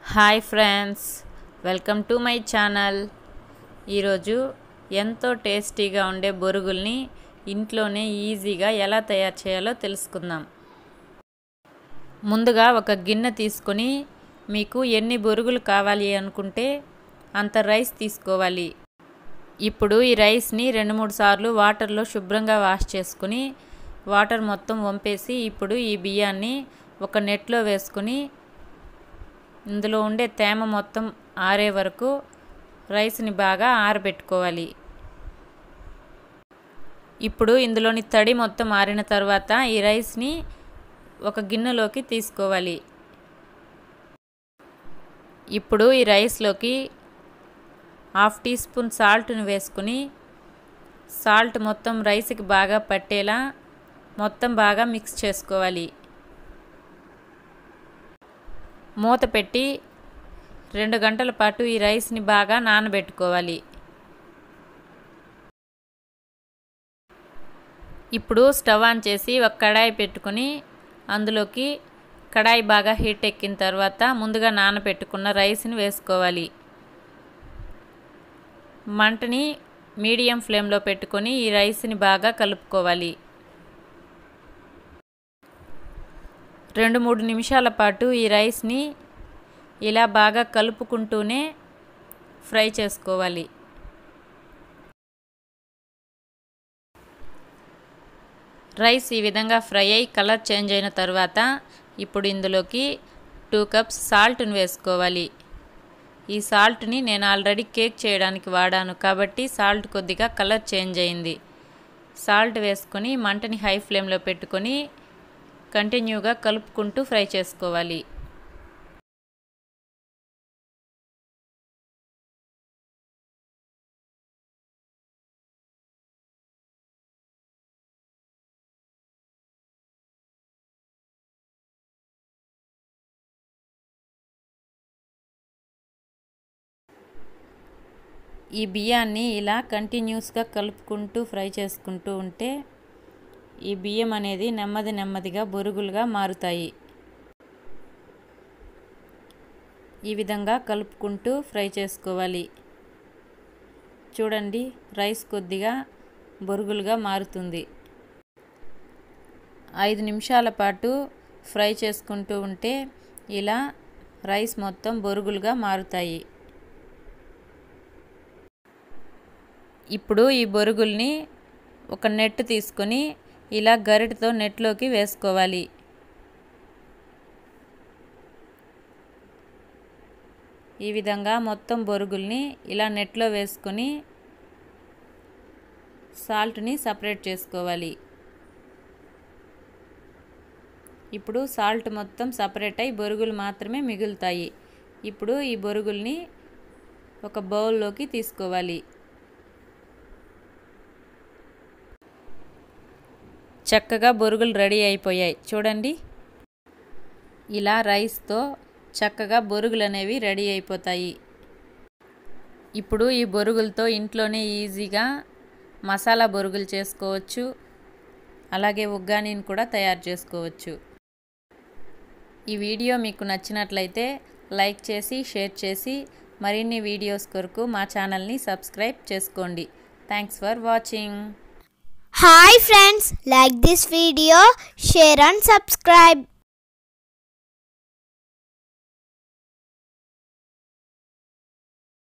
Hi friends welcome to my channel ఈరోజు ఎంతో టేస్టీగా ఉండే బొరుగుల్ని ఇంట్లోనే ఈజీగా ఎలా తయారు చేయాలో తెలుసుకుందాం ముందుగా ఒక గిన్నె తీసుకొని మీకు ఎన్ని బొరుగులు కావాలి అనుకుంటే అంత రైస్ తీసుకోవాలి ఇప్పుడు ఈ రైస్ని రెండు మూడు సార్లు వాటర్లో శుభ్రంగా వాష్ చేసుకుని వాటర్ మొత్తం వంపేసి ఇప్పుడు ఈ బియ్యాన్ని ఒక నెట్లో వేసుకుని ఇందులో ఉండే తేమ మొత్తం ఆరే వరకు రైస్ని బాగా ఆరబెట్టుకోవాలి ఇప్పుడు ఇందులోని తడి మొత్తం ఆరిన తర్వాత ఈ రైస్ని ఒక గిన్నెలోకి తీసుకోవాలి ఇప్పుడు ఈ రైస్లోకి హాఫ్ టీ స్పూన్ సాల్ట్ని వేసుకుని సాల్ట్ మొత్తం రైస్కి బాగా పట్టేలా మొత్తం బాగా మిక్స్ చేసుకోవాలి మూత పెట్టి రెండు గంటల పాటు ఈ రైస్ని బాగా నానబెట్టుకోవాలి ఇప్పుడు స్టవ్ ఆన్ చేసి ఒక కడాయి పెట్టుకుని అందులోకి కడాయి బాగా హీట్ ఎక్కిన తర్వాత ముందుగా నానబెట్టుకున్న రైస్ని వేసుకోవాలి మంటని మీడియం ఫ్లేమ్లో పెట్టుకొని ఈ రైస్ని బాగా కలుపుకోవాలి రెండు మూడు నిమిషాల పాటు ఈ రైస్ని ఇలా బాగా కలుపుకుంటూనే ఫ్రై చేసుకోవాలి రైస్ ఈ విధంగా ఫ్రై అయ్యి కలర్ చేంజ్ అయిన తర్వాత ఇప్పుడు ఇందులోకి టూ కప్స్ సాల్ట్ని వేసుకోవాలి ఈ సాల్ట్ని నేను ఆల్రెడీ కేక్ చేయడానికి వాడాను కాబట్టి సాల్ట్ కొద్దిగా కలర్ చేంజ్ అయింది సాల్ట్ వేసుకొని మంటని హై ఫ్లేమ్లో పెట్టుకొని కంటిన్యూగా కలుపుకుంటూ ఫ్రై చేసుకోవాలి ఈ బియ్యాన్ని ఇలా కంటిన్యూస్గా కలుపుకుంటూ ఫ్రై చేసుకుంటూ ఉంటే ఈ బియ్యం అనేది నెమ్మది నెమ్మదిగా బొరుగులుగా మారుతాయి ఈ విధంగా కలుపుకుంటూ ఫ్రై చేసుకోవాలి చూడండి రైస్ కొద్దిగా బొరుగులుగా మారుతుంది ఐదు నిమిషాల పాటు ఫ్రై చేసుకుంటూ ఉంటే ఇలా రైస్ మొత్తం బొరుగులుగా మారుతాయి ఇప్పుడు ఈ బొరుగుల్ని ఒక నెట్ తీసుకొని ఇలా గరిటతో నెట్లోకి వేసుకోవాలి ఈ విధంగా మొత్తం బొరుగుల్ని ఇలా నెట్లో వేసుకొని సాల్ట్ని సపరేట్ చేసుకోవాలి ఇప్పుడు సాల్ట్ మొత్తం సపరేట్ అయి బొరుగులు మాత్రమే మిగులుతాయి ఇప్పుడు ఈ బొరుగుల్ని ఒక బౌల్లోకి తీసుకోవాలి చక్కగా బొరుగులు రెడీ అయిపోయాయి చూడండి ఇలా రైస్తో చక్కగా బొరుగులు అనేవి రెడీ అయిపోతాయి ఇప్పుడు ఈ బొరుగులతో ఇంట్లోనే ఈజీగా మసాలా బొరుగులు చేసుకోవచ్చు అలాగే ఉగ్గానీని కూడా తయారు చేసుకోవచ్చు ఈ వీడియో మీకు నచ్చినట్లయితే లైక్ చేసి షేర్ చేసి మరిన్ని వీడియోస్ కొరకు మా ఛానల్ని సబ్స్క్రైబ్ చేసుకోండి thanks for watching Hi friends, like this video, share and subscribe.